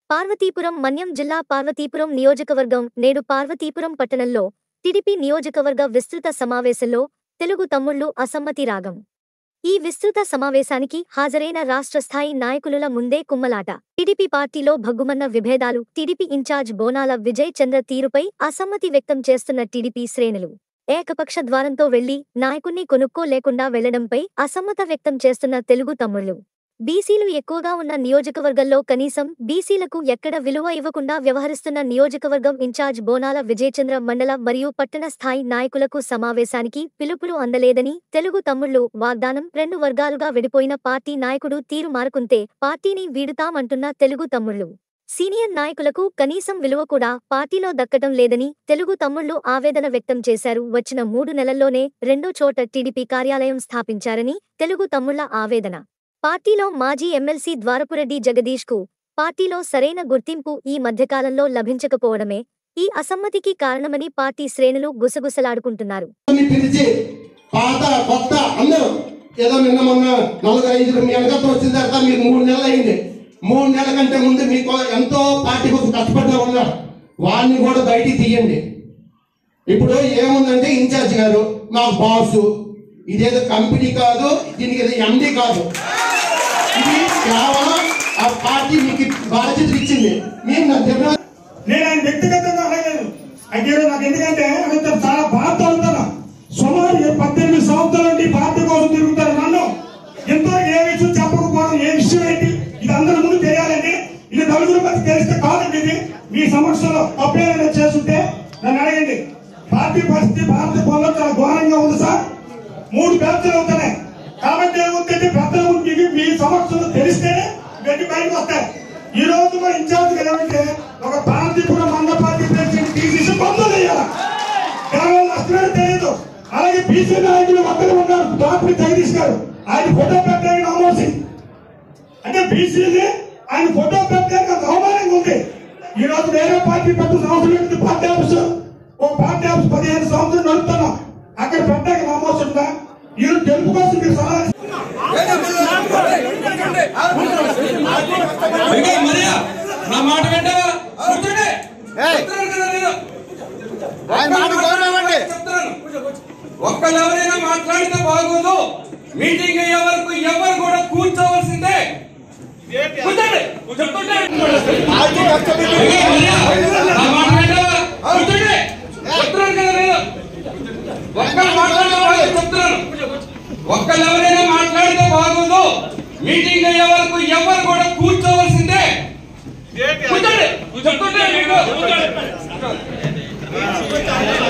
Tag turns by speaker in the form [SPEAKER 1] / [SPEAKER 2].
[SPEAKER 1] పార్వతీపురం మన్యం జిల్లా పార్వతీపురం నియోజకవర్గం నేడు పార్వతీపురం పట్టణంలో టిడిపి నియోజకవర్గ విస్తృత సమావేశంలో తెలుగు తమ్ముళ్లు అసమ్మతి రాగం ఈ విస్తృత సమావేశానికి హాజరైన రాష్ట్ర స్థాయి నాయకులుల ముందే కుమ్మలాట టిడిపి పార్టీలో భగ్గుమన్న విభేదాలు టిడిపి ఇన్ఛార్జ్ బోనాల విజయ్ చంద్ర తీరుపై అసమ్మతి వ్యక్తం చేస్తున్న టిడిపి శ్రేణులు ఏకపక్ష ద్వారంతో వెళ్లి నాయకుణ్ణి కొనుక్కోలేకుండా వెళ్లడంపై అసమ్మత వ్యక్తం చేస్తున్న తెలుగు తమ్ముళ్లు బీసీలు ఎక్కువగా ఉన్న నియోజకవర్గంలో కనీసం బీసీలకు ఎక్కడ విలువ ఇవ్వకుండా వ్యవహరిస్తున్న నియోజకవర్గం ఇన్ఛార్జ్ బోనాల విజయచంద్ర మండల మరియు పట్టణ స్థాయి నాయకులకు సమావేశానికి పిలుపులు అందలేదని తెలుగు తమ్ముళ్లు వాగ్దానం రెండు వర్గాలుగా విడిపోయిన పార్టీ నాయకుడు తీరు మారుకుంటే పార్టీని వీడుతామంటున్న తెలుగు తమ్ముళ్లు సీనియర్ నాయకులకు కనీసం విలువ కూడా పార్టీలో దక్కటం లేదని తెలుగు తమ్ముళ్లు ఆవేదన వ్యక్తం చేశారు వచ్చిన మూడు నెలల్లోనే రెండో చోట టీడీపీ కార్యాలయం స్థాపించారని తెలుగు తమ్ముళ్ల ఆవేదన పార్టీలో మాజీ ఎమ్మెల్సీ ద్వారపురెడ్డి జగదీష్ కు పార్టీలో సరైన గుర్తింపు ఈ మధ్యకాలంలో లభించకపోవడమే ఈ అసమ్మతికి కారణమని పార్టీ శ్రేణులు గుసగుసలాడుకుంటున్నారు
[SPEAKER 2] అందరినీ పిలిచి పాత కొత్త అందరూ ఏదో నిన్న మొన్న నలుగురు ఐదుగురు మీ వెనకతో వచ్చిన తర్వాత మీకు మూడు నెలలు అయింది మూడు నెలల కంటే ముందు మీకు ఎంతో పార్టీ కోసం కష్టపడ్డా ఉన్నారు వాడిని కూడా బయటికి తీయండి ఇప్పుడు ఏముందంటే ఇన్ఛార్జ్ గారు మాకు బాసు ఇదేదో కంపెనీ కాదు దీనికి ఏదో ఎండి కాదు ఇది కేవలం ఆ పార్టీ మీకు బాధ్యతలు ఇచ్చింది మీరు నా దగ్గర
[SPEAKER 3] నేను ఆయన వ్యక్తిగతంగా అడగలేదు అయితే ఈరోజు నాకు ఎందుకంటే ఆయనతో చాలా బాధ అవుతాను సుమారు ఏ పద్దెనిమిది సంవత్సరాల నుండి పార్టీ కోసం తిరుగుతారు నన్ను ఇంతవరకు ఏ విషయం చెప్పకపోవడం ఏ విషయం ఏంటి ఇది అందరి ముందు తెలియాలండి ఇది నలుగురు మంది తెలిస్తే కాదండి ఇది మీ సమక్షంలో తప్పేమైనా చేస్తుంటే నన్ను అడగండి పార్టీ పరిస్థితి భారత పొలంలో చాలా ఘోరంగా ఉంది సార్ మూడు బ్యాచ్లు అవుతున్నాయి కాబట్టి ఏమవుతుంది పెద్దల ముందు ఇది మీ సమక్షంలో తెలిస్తేనే ఇవన్నీ బయటకు వస్తాయి ఈ రోజు మన ఇన్ఛార్జ్ ఏమంటే ఒక పార్టీపురం మంద పార్టీ ప్రెసిడెంట్ తీసేసి బంధువులు వేయాలి కేవలం నష్టమే తెలియదు అలాగే బీసీ నాయకులు ఒక్కరు ఉన్నారు డాక్టర్ జగదీష్ గారు ఆయన ఫోటో పెట్టడానికి నమోసి అంటే బీసీని ఆయన ఫోటో పెట్టడానికి అంత అవమానంగా ఉంది ఈ రోజు వేరే పార్టీ పెట్టిన అవసరం ఏంటి పార్టీ ఆఫీస్ ఓ పార్టీ ఆఫీస్ పదిహేను సంవత్సరాలు నడుపుతున్నాం అక్కడ పెట్టడానికి నమోసు ఉందా ఈ రోజు తెలుగు కోసం మీరు సలహా
[SPEAKER 4] వెంకయ్య మరియా నా మాట వింటావా కూర్చోండి చెప్తున్నాను కదా నేను. చెప్తున్నాను. ఒక్కళ్ళు ఎవరైనా మాట్లాడితే బాగోదు మీటింగ్ అయ్యే వరకు ఎవరు కూడా కూర్చోవలసిందే కూర్చోండి చెప్తుంటే వెంకయ్య మరియా నా మాట వింటావా కూర్చోండి చెప్తున్నాను కదా నేను ఒక్కళ్ళు మాట్లాడితే బాగోదు చెప్తున్నాను ఒక్కళ్ళు ఎవరైనా మాట్లాడితే బాగోదు మీటింగ్ అయ్యే వరకు ఎవరు కూడా కూర్చోవలసిందే కూర్చోండి చెప్తుంటే మీకు